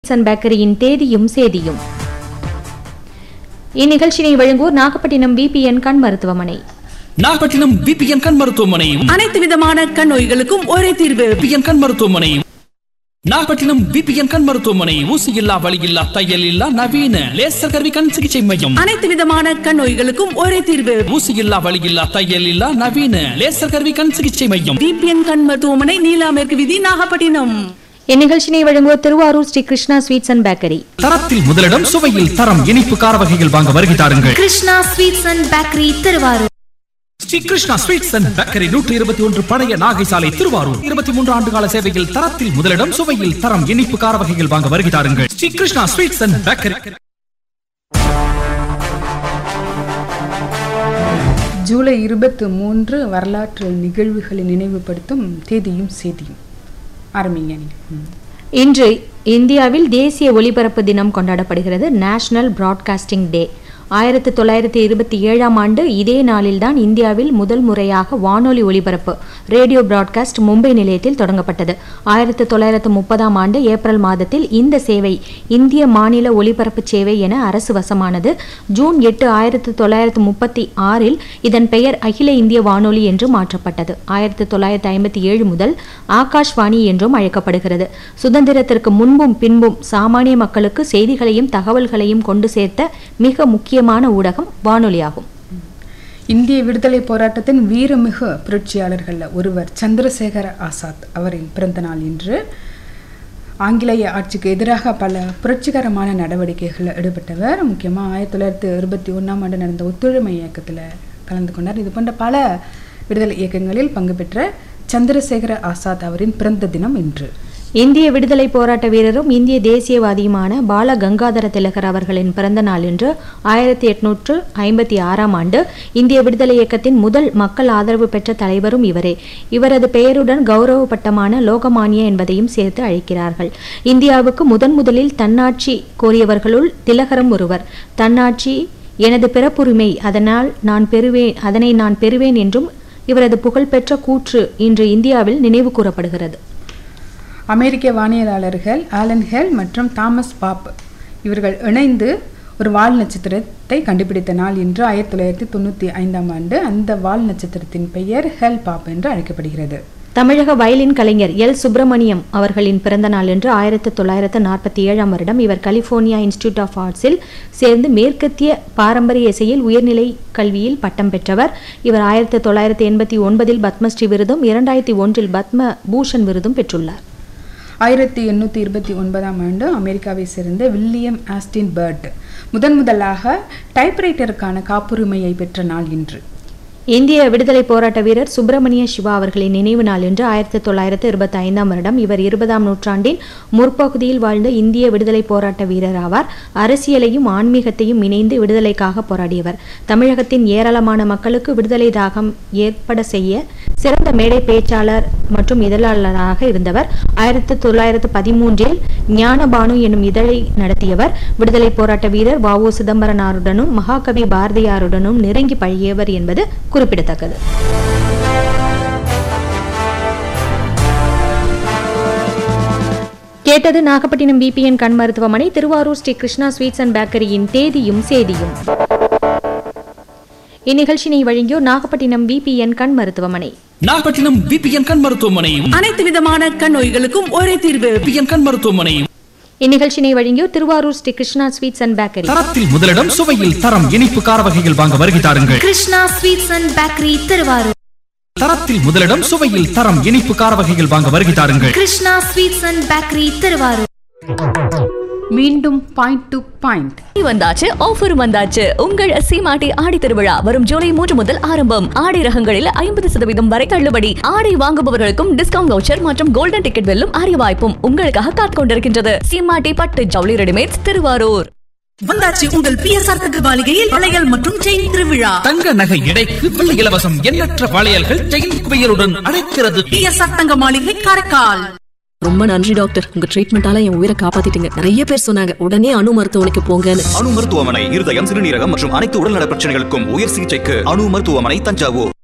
Sun பேக்கரியின் தேதியும் சேதியும் இந்நிகழ்ச்சியை வழங்குவோர் நாகப்பட்டினம் விபிஎன் கண் மருத்துவமனை நாகப்பட்டினம் விபிஎன் கண் மருத்துவமனை அனைத்து விதமான கண் நோய்களுக்கும் ஒரே தீர்வு விபிஎன் கண் மருத்துவமனை நாகப்பட்டினம் விபிஎன் கண் மருத்துவமனை ஊசி இல்லா வலி இல்லா தையல் இல்லா நவீன லேசர் கருவி கண் சிகிச்சை மையம் அனைத்து விதமான கண் நோய்களுக்கும் ஒரே தீர்வு ஊசி இல்லா வலி இல்லா தையல் இல்லா நவீன லேசர் கருவி கண் சிகிச்சை மையம் டிபிஎன் கண் மருத்துவமனை நீலா மேற்கு விதி நாகப்பட்டினம் இந்நிகழ்ச்சியை வழங்குவோர் Thiruvarur Shri Krishna sweets and bakery தரத்தில் முதலிடம் சுவையில் தரம் இனிப்பு கார வகைகள் வாங்க வருகை தாருங்கள் Krishna sweets and bakery Thiruvarur Shri Krishna sweets and bakery நூற்றி இருபத்தி ஒன்று பழைய நாகை சாலை திருவாரூர் இருபத்தி மூன்று ஆண்டு கால சேவையில் தரத்தில் முதலிடம் சுவையில் தரம் இனிப்பு கார வகைகள் வாங்க வருகை தாருங்கள் Shri Krishna sweets and bakery July இருபத்து மூன்று வரலாற்று நிகழ்வுகளை நினைவுபடுத்தும் தேதியும் செய்தியும் ஆரம்பிங்க நீங்க ம். இன்று இந்தியாவில் தேசிய ஒலிபரப்பு தினம் கொண்டாடப்படுகிறது நேஷனல் பிராட்காஸ்டிங் டே ஆயிரத்தி தொள்ளாயிரத்தி இருபத்தி ஏழாம் ஆண்டு இதே நாளில்தான் இந்தியாவில் முதல் முறையாக வானொலி ஒலிபரப்பு ரேடியோ பிராட்காஸ்ட் மும்பை நிலையத்தில் தொடங்கப்பட்டது ஆயிரத்தி தொள்ளாயிரத்து முப்பதாம் ஆண்டு ஏப்ரல் மாதத்தில் இந்த சேவை இந்திய மாநில ஒலிபரப்பு சேவை என அரசு வசமானது ஜூன் எட்டு ஆயிரத்தி தொள்ளாயிரத்து முப்பத்தி ஆறில் இதன் பெயர் அகில இந்திய வானொலி என்று மாற்றப்பட்டது ஆயிரத்தி தொள்ளாயிரத்தி ஐம்பத்தி ஏழு முதல் ஆகாஷ்வாணி என்றும் அழைக்கப்படுகிறது சுதந்திரத்திற்கு முன்பும் பின்பும் சாமானிய மக்களுக்கு செய்திகளையும் தகவல்களையும் கொண்டு சேர்த்த மிக முக்கியமான ஊடகம் வானொலியாகும் இந்திய விடுதலை போராட்டத்தின் வீரமிகு புரட்சியாளர்கள்ல ஒருவர் சந்திரசேகர ஆசாத் அவரின் பிறந்த நாள் இன்று ஆங்கிலேய ஆட்சிக்கு எதிராக பல புரட்சிகரமான நடவடிக்கைகளில் ஈடுபட்டவர் முக்கியமாக ஆயிரத்தி தொள்ளாயிரத்தி இருபத்தி ஒன்றாம் ஆண்டு நடந்த ஒத்துழைமை இயக்கத்தில் கலந்து கொண்டார் இது போன்ற பல விடுதலை இயக்கங்களில் பங்கு பெற்ற சந்திரசேகர ஆசாத் அவரின் பிறந்த தினம் இன்று இந்திய விடுதலை போராட்ட வீரரும் இந்திய தேசியவாதியுமான பால கங்காதர திலகர் அவர்களின் பிறந்த நாள் இன்று ஆயிரத்தி எட்நூற்று ஐம்பத்தி ஆறாம் ஆண்டு இந்திய விடுதலை இயக்கத்தின் முதல் மக்கள் ஆதரவு பெற்ற தலைவரும் இவரே இவரது பெயருடன் கௌரவ பட்டமான லோகமானிய என்பதையும் சேர்த்து அழைக்கிறார்கள் இந்தியாவுக்கு முதன் முதலில் தன்னாட்சி கோரியவர்களுள் திலகரும் ஒருவர் தன்னாட்சி எனது பிறப்புரிமை அதனால் நான் பெறுவேன் அதனை நான் பெறுவேன் என்றும் இவரது புகழ்பெற்ற கூற்று இன்று இந்தியாவில் நினைவு கூறப்படுகிறது அமெரிக்க வானியலாளர்கள் ஆலன் ஹெல் மற்றும் தாமஸ் பாப் இவர்கள் இணைந்து ஒரு வால் நட்சத்திரத்தை கண்டுபிடித்த நாள் இன்று ஆயிரத்தி தொள்ளாயிரத்தி தொண்ணூற்றி ஐந்தாம் ஆண்டு அந்த வால் நட்சத்திரத்தின் பெயர் ஹெல் பாப் என்று அழைக்கப்படுகிறது தமிழக வயலின் கலைஞர் எல் சுப்பிரமணியம் அவர்களின் பிறந்த நாள் என்று ஆயிரத்தி தொள்ளாயிரத்து நாற்பத்தி ஏழாம் வருடம் இவர் கலிபோர்னியா இன்ஸ்டிடியூட் ஆஃப் ஆர்ட்ஸில் சேர்ந்து மேற்கத்திய பாரம்பரிய இசையில் உயர்நிலை கல்வியில் பட்டம் பெற்றவர் இவர் ஆயிரத்தி தொள்ளாயிரத்தி எண்பத்தி ஒன்பதில் பத்மஸ்ரீ விருதும் இரண்டாயிரத்தி ஒன்றில் பத்ம பூஷன் விருதும் பெற்றுள்ளார் ஆயிரத்தி எண்ணூற்றி இருபத்தி ஒன்பதாம் ஆண்டு அமெரிக்காவை சேர்ந்த வில்லியம் ஆஸ்டின் பர்ட் முதன் முதலாக டைப்ரைட்டருக்கான காப்புரிமையை பெற்ற நாள் இன்று இந்திய விடுதலை போராட்ட வீரர் சுப்பிரமணிய சிவா அவர்களின் நினைவு நாள் என்று ஆயிரத்தி தொள்ளாயிரத்து இருபத்தி ஐந்தாம் வருடம் இவர் இருபதாம் நூற்றாண்டின் முற்பகுதியில் வாழ்ந்த இந்திய விடுதலை போராட்ட வீரர் ஆவார் அரசியலையும் ஆன்மீகத்தையும் இணைந்து விடுதலைக்காக போராடியவர் தமிழகத்தின் ஏராளமான மக்களுக்கு விடுதலை தாகம் ஏற்பட செய்ய சிறந்த மேடை பேச்சாளர் மற்றும் இதழாளராக இருந்தவர் ஆயிரத்தி தொள்ளாயிரத்து பதிமூன்றில் ஞானபானு எனும் இதழை நடத்தியவர் விடுதலை போராட்ட வீரர் வ உ சிதம்பரனாருடனும் மகாகவி பாரதியாருடனும் நெருங்கி பழகியவர் என்பது குறிப்பிடத்தக்கது கேட்டது நாகப்பட்டினம் பிபிஎன் கண் மருத்துவமனை திருவாரூர் ஸ்ரீ கிருஷ்ணா ஸ்வீட்ஸ் அண்ட் பேக்கரியின் தேதியும் சேதியும் இந்நிகழ்ச்சியினை வழங்கியோர் நாகப்பட்டினம் பிபிஎன் கண் மருத்துவமனை நாகப்பட்டினம் விபிஎன் கண் மருத்துவமனை அனைத்து விதமான கண் நோய்களுக்கும் ஒரே தீர்வு விபிஎன் கண் மருத்துவமனை இந்நிகழ்ச்சியினை வழங்கியோர் Thiruvarur Shri Krishna sweets and bakery தரத்தில் முதலிடம் சுவையில் தரம் இனிப்பு கார வகைகள் வாங்க வருகை தாருங்கள் Krishna sweets and bakery Thiruvarur தரத்தில் முதலிடம் சுவையில் தரம் இனிப்பு கார வகைகள் வாங்க வருகை தாருங்கள் Krishna sweets and bakery Thiruvarur மீண்டும் பாயிண்ட் டு பாயிண்ட் வந்தாச்சு ஆஃபர் வந்தாச்சு உங்கள் சீமாட்டி ஆடி திருவிழா வரும் ஜூலை மூன்று முதல் ஆரம்பம் ஆடை ரகங்களில் ஐம்பது சதவீதம் வரை தள்ளுபடி ஆடை வாங்குபவர்களுக்கும் டிஸ்கவுண்ட் வவுச்சர் மற்றும் கோல்டன் டிக்கெட் வெல்லும் அரிய வாய்ப்பும் உங்களுக்காக காத்துக் கொண்டிருக்கின்றது சீமாட்டி பட்டு ஜவுளி ரெடிமேட்ஸ் திருவாரூர் வந்தாச்சு உங்கள் பிஎஸ்ஆர் தகவலிகையில் வளையல் மற்றும் செயின் திருவிழா தங்க நகை எடைக்கு வெள்ளி இலவசம் எண்ணற்ற வளையல்கள் செயின் குவியலுடன் அழைக்கிறது பிஎஸ்ஆர் தங்க மாளிகை காரைக்கால் ரொம்ப நன்றி டாக்டர் உங்க ட்ரீட்மெண்டால என் உயிரை காப்பாத்திட்டீங்க நிறைய பேர் சொன்னாங்க உடனே அணு மருத்துவமனைக்கு போங்கன்னு அணு மருத்துவமனை இருதயம் சிறுநீரகம் மற்றும் அனைத்து உடல்நல பிரச்சனைகளுக்கும் உயர் சிகிச்சைக்கு அணு மருத்துவமனை தஞ்சாவூர்